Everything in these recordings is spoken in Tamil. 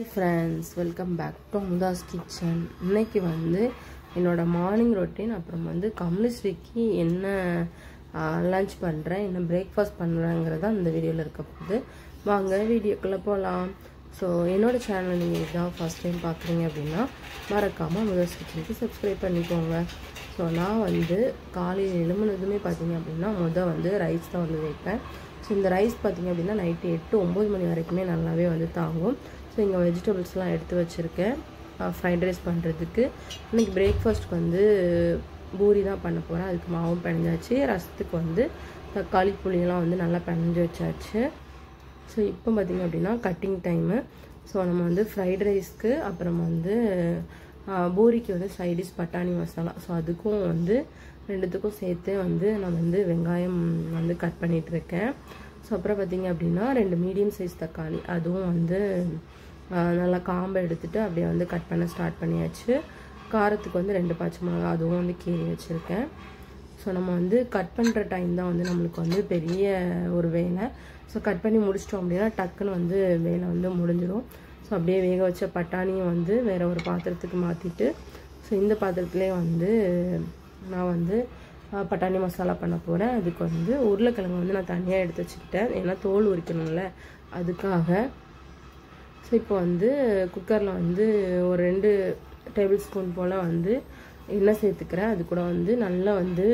hi friends welcome back to Amudha's kitchen இன்னைக்கு வந்து என்னோட மார்னிங் ரொட்டீன் அப்புறம் வந்து கமலஸ்ரீக்கு என்ன லஞ்ச் பண்ணுறேன் என்ன பிரேக்ஃபாஸ்ட் பண்ணுறேங்கிறத இந்த வீடியோவில் இருக்க போகுது வாங்க வீடியோக்குள்ளே போகலாம் ஸோ என்னோட சேனல் நீங்கள் இதான் ஃபஸ்ட் டைம் பார்க்குறீங்க அப்படின்னா மறக்காமல் அமுதாஸ் கிச்சனுக்கு சப்ஸ்கிரைப் பண்ணிக்கோங்க ஸோ நான் வந்து காலையில் எழும்புனதுமே பார்த்தீங்க அப்படின்னா முதல் வந்து ரைஸ் தான் வந்து வைப்பேன் ஸோ இந்த ரைஸ் பார்த்தீங்க அப்படின்னா நைட்டு எட்டு ஒம்பது மணி வரைக்குமே நல்லாவே வந்து தாங்கும் ஸோ இங்கே வெஜிடபிள்ஸ்லாம் எடுத்து வச்சுருக்கேன் ஃப்ரைட் ரைஸ் பண்ணுறதுக்கு இன்றைக்கி பிரேக்ஃபாஸ்ட்க்கு வந்து பூரி தான் பண்ண போகிறேன் அதுக்கு மாவும் பிணைஞ்சாச்சு ரசத்துக்கு வந்து தக்காளி புளியெல்லாம் வந்து நல்லா பிணைஞ்சு வச்சாச்சு ஸோ இப்போ பார்த்திங்க அப்படின்னா கட்டிங் டைமு ஸோ நம்ம வந்து ஃப்ரைட் ரைஸ்க்கு அப்புறம் வந்து பூரிக்கு வந்து சைடிஷ் பட்டாணி மசாலா ஸோ அதுக்கும் வந்து ரெண்டுத்துக்கும் சேர்த்து வந்து நான் வந்து வெங்காயம் வந்து கட் பண்ணிகிட்ருக்கேன் ஸோ அப்புறம் பார்த்திங்க அப்படின்னா ரெண்டு மீடியம் சைஸ் தக்காளி அதுவும் வந்து நல்லா காம்பை எடுத்துகிட்டு அப்படியே வந்து கட் பண்ண ஸ்டார்ட் பண்ணியாச்சு காரத்துக்கு வந்து ரெண்டு பச்சை மிளகா அதுவும் வந்து கீறி வச்சுருக்கேன் ஸோ நம்ம வந்து கட் பண்ணுற டைம் தான் வந்து நம்மளுக்கு வந்து பெரிய ஒரு வேலை ஸோ கட் பண்ணி முடிச்சிட்டோம் அப்படின்னா டக்குன்னு வந்து வேலை வந்து முடிஞ்சிடும் ஸோ அப்படியே வேக வச்ச பட்டாணியும் வந்து வேறு ஒரு பாத்திரத்துக்கு மாற்றிட்டு ஸோ இந்த பாத்திரத்துலேயே வந்து நான் வந்து பட்டாணி மசாலா பண்ண போகிறேன் அதுக்கு வந்து உருளைக்கிழங்கு வந்து நான் தனியாக எடுத்து வச்சுக்கிட்டேன் ஏன்னா தோல் உரிக்கணும்ல அதுக்காக ஸோ இப்போ வந்து குக்கரில் வந்து ஒரு ரெண்டு டேபிள் ஸ்பூன் போல் வந்து எண்ணெய் சேர்த்துக்கிறேன் அது கூட வந்து நல்லா வந்து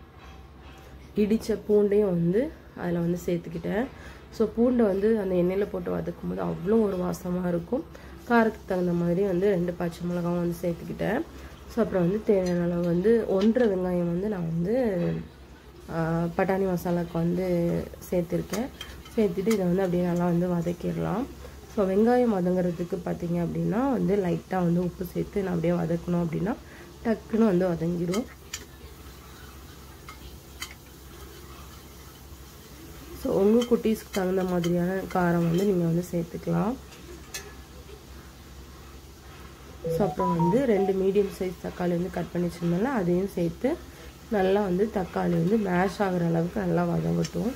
இடித்த பூண்டையும் வந்து அதில் வந்து சேர்த்துக்கிட்டேன் ஸோ பூண்டை வந்து அந்த எண்ணெயில் போட்டு வதக்கும் போது அவ்வளோ ஒரு வாசமாக இருக்கும் காரத்துக்கு தகுந்த மாதிரி வந்து ரெண்டு பச்சை மிளகாவும் வந்து சேர்த்துக்கிட்டேன் ஸோ அப்புறம் வந்து தேவையான அளவு வந்து ஒன்றரை வெங்காயம் வந்து நான் வந்து பட்டாணி மசாலாவுக்கு வந்து சேர்த்துருக்கேன் சேர்த்துட்டு இதை வந்து அப்படியே நல்லா வந்து வதக்கிடலாம் ஸோ வெங்காயம் வதங்குறதுக்கு பார்த்தீங்க அப்படின்னா வந்து லைட்டாக வந்து உப்பு சேர்த்து நான் அப்படியே வதக்கணும் அப்படின்னா டக்குன்னு வந்து வதங்கிடும் ஸோ உங்கள் குட்டீஸ்க்கு தகுந்த மாதிரியான காரம் வந்து நீங்கள் வந்து சேர்த்துக்கலாம் ஸோ அப்புறம் வந்து ரெண்டு மீடியம் சைஸ் தக்காளி வந்து கட் பண்ணி வச்சுருந்தால அதையும் சேர்த்து நல்லா வந்து தக்காளி வந்து மேஷ் ஆகிற அளவுக்கு நல்லா வதங்கட்டும்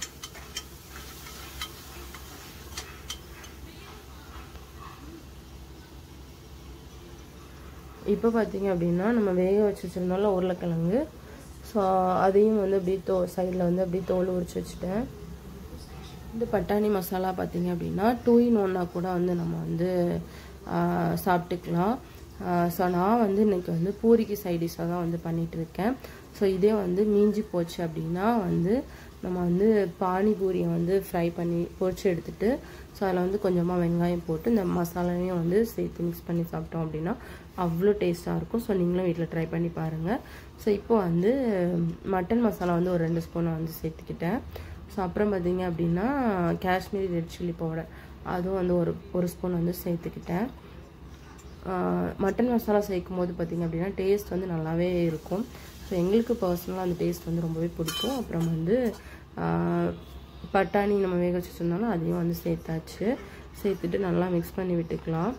இப்போ பார்த்தீங்க அப்படின்னா நம்ம வேக வச்சு வச்சுருந்தோம்ல உருளைக்கிழங்கு ஸோ அதையும் வந்து அப்படியே தோ சைடில் வந்து அப்படியே தோல் உரிச்சு வச்சுட்டேன் இந்த பட்டாணி மசாலா பார்த்தீங்க அப்படின்னா டூ இன் ஒன்னாக கூட வந்து நம்ம வந்து சாப்பிட்டுக்கலாம் ஸோ நான் வந்து இன்றைக்கி வந்து பூரிக்கு சைடிஷாக தான் வந்து பண்ணிகிட்ருக்கேன் ஸோ இதே வந்து மீஞ்சி போச்சு அப்படின்னா வந்து நம்ம வந்து பானிபூரியை வந்து ஃப்ரை பண்ணி பொரிச்சு எடுத்துகிட்டு ஸோ அதில் வந்து கொஞ்சமாக வெங்காயம் போட்டு இந்த மசாலாவையும் வந்து சேர்த்து மிக்ஸ் பண்ணி சாப்பிட்டோம் அப்படின்னா அவ்வளோ டேஸ்ட்டாக இருக்கும் ஸோ நீங்களும் வீட்டில் ட்ரை பண்ணி பாருங்கள் ஸோ இப்போ வந்து மட்டன் மசாலா வந்து ஒரு ரெண்டு ஸ்பூனை வந்து சேர்த்துக்கிட்டேன் ஸோ அப்புறம் பார்த்தீங்க அப்படின்னா காஷ்மீரி ரெட் சில்லி பவுடர் அதுவும் வந்து ஒரு ஒரு ஸ்பூன் வந்து சேர்த்துக்கிட்டேன் மட்டன் மசாலா சேர்க்கும் போது பார்த்திங்க அப்படின்னா டேஸ்ட் வந்து நல்லாவே இருக்கும் ஸோ எங்களுக்கு பர்சனலாக அந்த டேஸ்ட் வந்து ரொம்பவே பிடிக்கும் அப்புறம் வந்து பட்டாணி நம்ம வேக வச்சு சொன்னாலும் அதையும் வந்து சேர்த்தாச்சு சேர்த்துட்டு நல்லா மிக்ஸ் பண்ணி விட்டுக்கலாம்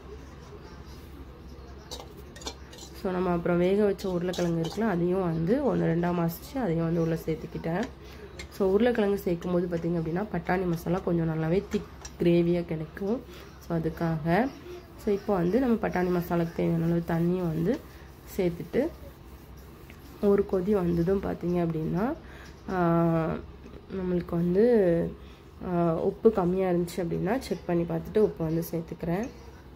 ஸோ நம்ம அப்புறம் வேக வச்ச உருளைக்கிழங்கு இருக்குல்ல அதையும் வந்து ஒன்று ரெண்டாக மாசிச்சு அதையும் வந்து உள்ளே சேர்த்துக்கிட்டேன் ஸோ உருளைக்கிழங்கு சேர்க்கும் போது பார்த்திங்க அப்படின்னா பட்டாணி மசாலா கொஞ்சம் நல்லாவே திக் கிரேவியாக கிடைக்கும் ஸோ அதுக்காக ஸோ இப்போ வந்து நம்ம பட்டாணி மசாலாவுக்கு தேவையான அளவு தண்ணியும் வந்து சேர்த்துட்டு ஒரு கொதி வந்ததும் பார்த்திங்க அப்படின்னா நம்மளுக்கு வந்து உப்பு கம்மியாக இருந்துச்சு அப்படின்னா செக் பண்ணி பார்த்துட்டு உப்பு வந்து சேர்த்துக்கிறேன்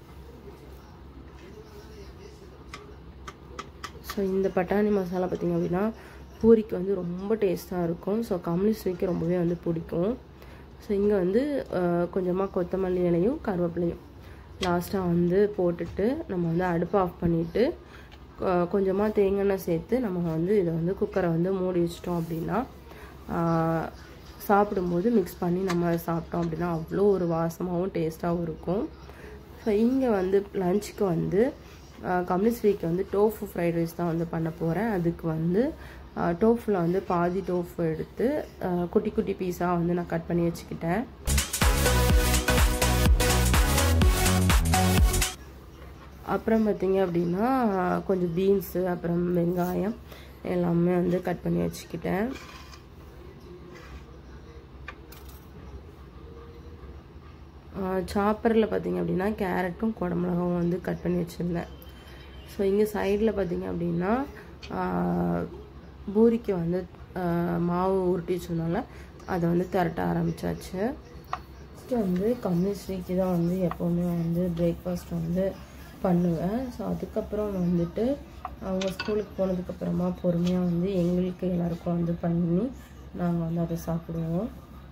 ஸோ இந்த பட்டாணி மசாலா பார்த்திங்க அப்படின்னா பூரிக்கு வந்து ரொம்ப டேஸ்ட்டாக இருக்கும் ஸோ கம்யூனிஸ்ட்ரிக்கு ரொம்பவே வந்து பிடிக்கும் ஸோ இங்கே வந்து கொஞ்சமாக கொத்தமல்லி இலையும் கருவேப்பிலையும் லாஸ்ட்டாக வந்து போட்டுட்டு நம்ம வந்து அடுப்பை ஆஃப் பண்ணிவிட்டு கொஞ்சமாக தேங்காய் சேர்த்து நம்ம வந்து இதை வந்து குக்கரை வந்து மூடி வச்சிட்டோம் அப்படின்னா சாப்பிடும்போது மிக்ஸ் பண்ணி நம்ம சாப்பிட்டோம் அப்படின்னா அவ்வளோ ஒரு வாசமாகவும் டேஸ்ட்டாகவும் இருக்கும் ஸோ இங்கே வந்து லஞ்சுக்கு வந்து கம்யூனிஸ்ட்ரிக்கு வந்து டோஃபு ஃப்ரைட் ரைஸ் தான் வந்து பண்ண போகிறேன் அதுக்கு வந்து டோஃபில் வந்து பாதி டோஃபு எடுத்து குட்டி குட்டி பீஸாக வந்து நான் கட் பண்ணி வச்சுக்கிட்டேன் அப்புறம் பார்த்திங்க அப்படின்னா கொஞ்சம் பீன்ஸு அப்புறம் வெங்காயம் எல்லாமே வந்து கட் பண்ணி வச்சுக்கிட்டேன் சாப்பரில் பார்த்தீங்க அப்படின்னா கேரட்டும் குடமிளகாவும் வந்து கட் பண்ணி வச்சுருந்தேன் ஸோ இங்கே சைடில் பார்த்தீங்க அப்படின்னா ஆஹ், பூரிக்கு வந்து ஆஹ், மாவு உருட்டி வச்சதுனால அதை வந்து திரட்ட ஆரம்பிச்சாச்சு ஃபஸ்ட்டு வந்து கம்யூனிஸ்ட்ரிக்கு தான் வந்து எப்போவுமே வந்து பிரேக்ஃபாஸ்ட் வந்து பண்ணுவேன் ஸோ அதுக்கப்புறம் வந்துட்டு அவங்க ஸ்கூலுக்கு போனதுக்கப்புறமா பொறுமையாக வந்து எங்களுக்கு எல்லாருக்கும் வந்து பண்ணி நாங்கள் வந்து அதை சாப்பிடுவோம்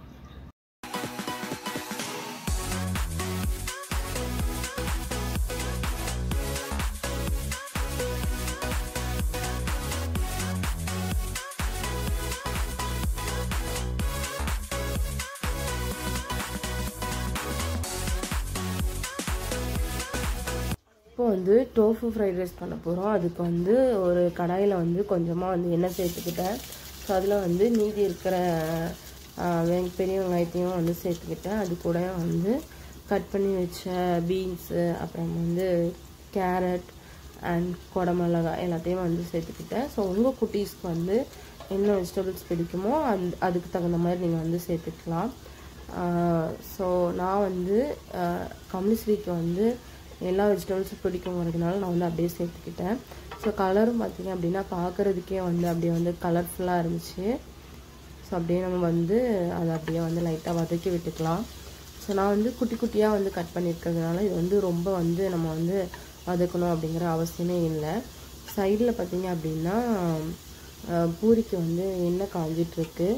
இப்போ வந்து டோஃபு ஃப்ரைட் ரைஸ் பண்ண போகிறோம் அதுக்கு வந்து ஒரு கடாயில் வந்து கொஞ்சமாக வந்து எண்ணெய் சேர்த்துக்கிட்டேன் ஸோ அதில் வந்து மீதி இருக்கிற ஆஹ், வெங் பெரிய வெங்காயத்தையும் வந்து சேர்த்துக்கிட்டேன் அது கூட வந்து கட் பண்ணி வச்ச பீன்ஸு அப்புறம் வந்து கேரட் அண்ட் குடமிளகாய் எல்லாத்தையும் வந்து சேர்த்துக்கிட்டேன் ஸோ உங்கள் குட்டீஸ்க்கு வந்து என்ன வெஜிடபிள்ஸ் பிடிக்குமோ அந்த அதுக்கு தகுந்த மாதிரி நீங்கள் வந்து சேர்த்துக்கலாம் ஸோ நான் வந்து கம்யூனிஸ்ட்ரிக்கு வந்து எல்லா வெஜிடபிள்ஸும் பிடிக்குங்கிறதுனால நான் வந்து அப்படியே சேர்த்துக்கிட்டேன் ஸோ கலரும் பார்த்தீங்க அப்படின்னா பார்க்குறதுக்கே வந்து அப்படியே வந்து கலர்ஃபுல்லாக இருந்துச்சு ஸோ அப்படியே நம்ம வந்து அதை அப்படியே வந்து லைட்டாக வதக்கி விட்டுக்கலாம் ஸோ நான் வந்து குட்டி குட்டியாக வந்து கட் பண்ணியிருக்கிறதுனால இது வந்து ரொம்ப வந்து நம்ம வந்து வதக்கணும் அப்படிங்கிற அவசியமே இல்லை சைடில் பார்த்தீங்க அப்படின்னா அஹ், பூரிக்கு வந்து எண்ணெய் காஞ்சிட்ருக்கு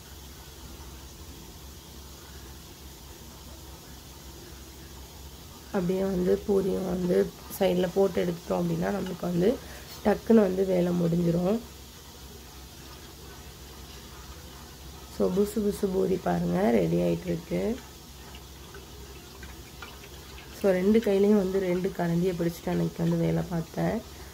அப்படியே வந்து பூரியை வந்து சைடில் போட்டு எடுத்துட்டோம் அப்படின்னா நம்மளுக்கு வந்து டக்குன்னு வந்து வேலை முடிஞ்சிரும் ஸோ புசு புசு பூரி பாருங்கள் ரெடி ஆயிட்டு இருக்கு ஸோ ரெண்டு கையிலையும் வந்து ரெண்டு கரண்டியை பிடிச்சிட்டு அன்னைக்கு வந்து வேலை பார்த்தேன்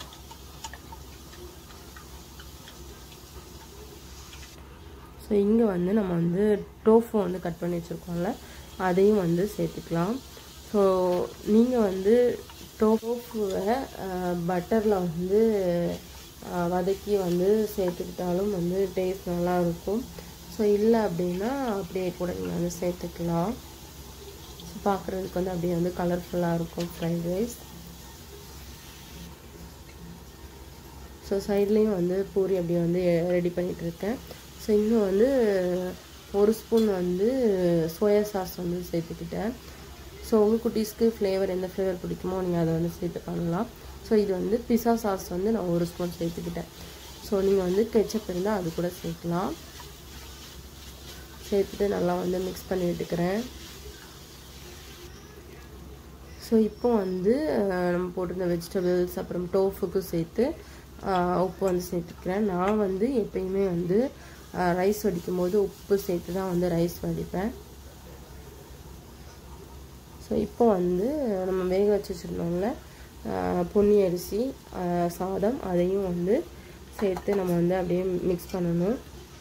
ஸோ இங்கே வந்து நம்ம வந்து டோஃபு வந்து கட் பண்ணி வச்சுருக்கோம்ல அதையும் வந்து சேர்த்துக்கலாம் ஸோ நீங்கள் வந்து டோஃபுவை பட்டரில் வந்து அஹ், வதக்கி வந்து சேர்த்துக்கிட்டாலும் வந்து டேஸ்ட் நல்லா இருக்கும் ஸோ இல்லை அப்படின்னா அப்படியே கூட நீங்கள் வந்து சேர்த்துக்கலாம் ஸோ பார்க்குறதுக்கு வந்து அப்படியே வந்து கலர்ஃபுல்லாக இருக்கும் ஃப்ரைட் ரைஸ் ஸோ சைட்லேயும் வந்து பூரி அப்படியே வந்து ரெடி பண்ணிகிட்டு இருக்கேன் ஸோ இங்கே வந்து ஒரு ஸ்பூன் வந்து சோயா சாஸ் வந்து சேர்த்துக்கிட்டேன் ஸோ உங்கள் குட்டீஸ்க்கு ஃப்ளேவர் எந்த ஃப்ளேவர் பிடிக்குமோ நீங்கள் அதை வந்து சேர்த்து பண்ணலாம் ஸோ இது வந்து பிஸா சாஸ் வந்து நான் ஒரு ஸ்பூன் சேர்த்துக்கிட்டேன் ஸோ நீங்கள் வந்து கெச்சப் இருந்தால் அது கூட சேர்க்கலாம் சேர்த்துட்டு நல்லா வந்து மிக்ஸ் பண்ணி விட்டுக்கிறேன் ஸோ இப்போ வந்து அஹ், நம்ம போட்டிருந்த வெஜிடபிள்ஸ் அப்புறம் டோஃபுக்கு சேர்த்து அஹ், உப்பு வந்து சேர்த்துக்கிறேன் நான் வந்து எப்பயுமே வந்து ரைஸ் வடிக்கும் போது உப்பு சேர்த்து தான் வந்து ரைஸ் வடிப்பேன் ஸோ இப்போ வந்து நம்ம வேக வச்சு வச்சுருந்தோம்ல பொன்னி அரிசி அஹ், சாதம் அதையும் வந்து சேர்த்து நம்ம வந்து அப்படியே மிக்ஸ் பண்ணணும்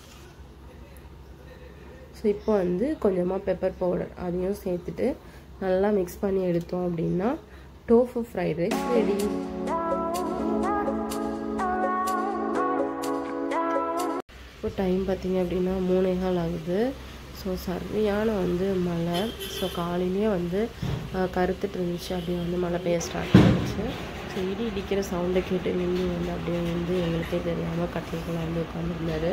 ஸோ இப்போ வந்து கொஞ்சமாக பெப்பர் பவுடர் அதையும் சேர்த்துட்டு நல்லா மிக்ஸ் பண்ணி எடுத்தோம் அப்படின்னா டோஃபு ஃப்ரைட் ரைஸ் ரெடி இப்போ டைம் பார்த்தீங்க அப்படின்னா மூணே கால் ஆகுது ஸோ சரியான வந்து மழை ஸோ காலையிலேயே வந்து அஹ், கருத்துட்டு இருந்துச்சு அப்படியே வந்து மழை பெய்ய ஸ்டார்ட் ஆகிடுச்சு ஸோ இடி இடிக்கிற சவுண்டை கேட்டு நின்று வந்து அப்படியே வந்து எங்களுக்கே தெரியாமல் கட்டிலுக்குள்ள வந்து உட்காந்துருந்தாரு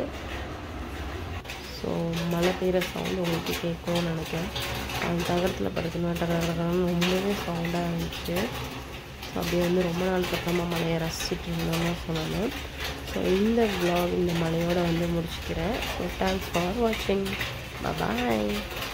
ஸோ மழை பெய்கிற சவுண்டு உங்களுக்கு கேட்கும்னு நினைக்கிறேன் அந்த தகரத்தில் படுத்துனா டகரன்னு ரொம்பவே சவுண்டாக இருந்துச்சு ஸோ அப்படியே வந்து ரொம்ப நாளுக்கு அப்புறமா மழையை ரசிச்சுட்டு இருந்தோம்னு சொல்லணும் ஸோ இந்த vlog இந்த மழையோட வந்து முடிச்சுக்கிறேன் ஸோ தேங்க்ஸ் ஃபார் வாட்சிங் பாய்